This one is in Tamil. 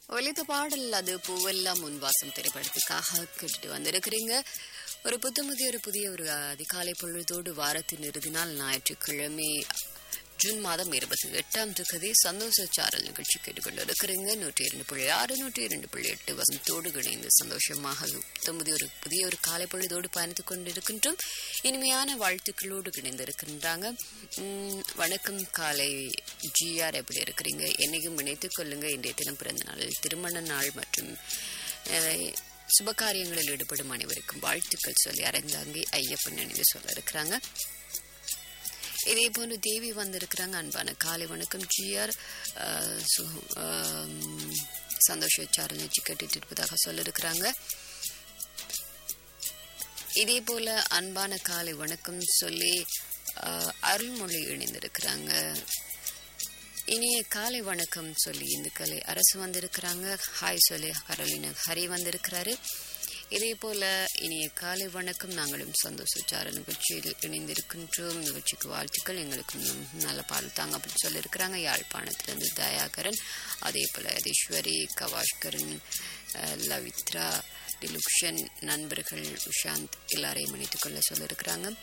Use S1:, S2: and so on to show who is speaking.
S1: ஒலித்த பாடல் அது பூவெல்லாம் முன்வாசம் திரைப்படத்துக்காக கேட்டுட்டு வந்திருக்கிறீங்க ஒரு புத்தமுதிய ஒரு புதிய ஒரு அதிகாலை பொழுதோடு வாரத்தின் இறுதி நாள் ஞாயிற்றுக்கிழமை ஜூன் மாதம் இருபத்தி எட்டாம் தேதி சந்தோஷ சாரல் நிகழ்ச்சி கேட்டுக்கொண்டு இருக்கிறீங்க நூற்றி இரண்டு புள்ளி ஆறு நூற்றி இரண்டு புள்ளி எட்டு வசந்தோடு இணைந்து சந்தோஷமாக புத்தமுதிய ஒரு புதிய ஒரு காலை பொழுதோடு பயணித்துக் கொண்டிருக்கின்றோம் இனிமையான வாழ்த்துக்களோடு இணைந்திருக்கின்றாங்க உம், வணக்கம் காலை ஜிஆர் எப்படி இருக்கிறீங்க என்னையும் இணைத்துக் கொள்ளுங்க இன்றைய தினம் பிறந்த நாள் திருமண நாள் மற்றும் அஹ், சுபகாரியங்களில் ஈடுபடும் அனைவருக்கும் வாழ்த்துக்கள் சொல்லி அரைந்தாங்கி ஐயப்பன் நினைவு சொல்ல இருக்கிறாங்க இதே போன்று தேவி வந்திருக்கிறாங்க அன்பான காலை வணக்கம் ஜிஆர் சந்தோஷ சாரல் நிகழ்ச்சி கேட்டுட்டு இருப்பதாக சொல்லியிருக்கிறாங்க இதே போல அன்பான காலை வணக்கம் சொல்லி அஹ், அருள்மொழி இணைந்திருக்கிறாங்க இனிய காலை வணக்கம் சொல்லி இந்துக்களை அரசு வந்திருக்கிறாங்க ஹாய் சொல்லி கரோலினா ஹரி வந்திருக்கிறாரு இதே போல இனிய காலை வணக்கம் நாங்களும் சந்தோஷ சார நிகழ்ச்சியில் இணைந்திருக்கின்றோம் நிகழ்ச்சிக்கு வாழ்த்துக்கள் எங்களுக்கும் நல்ல பால் தாங்க அப்படின்னு சொல்லியிருக்கிறாங்க யாழ்ப்பாணத்திலிருந்து தயாகரன் அதே போல ஈஸ்வரி கவாஷ்கரன் அஹ், லவித்ரா டிலுக்ஷன் நண்பர்கள் உஷாந்த் எல்லாரையும் இணைத்துக் கொள்ள சொல்லியிருக்கிறாங்க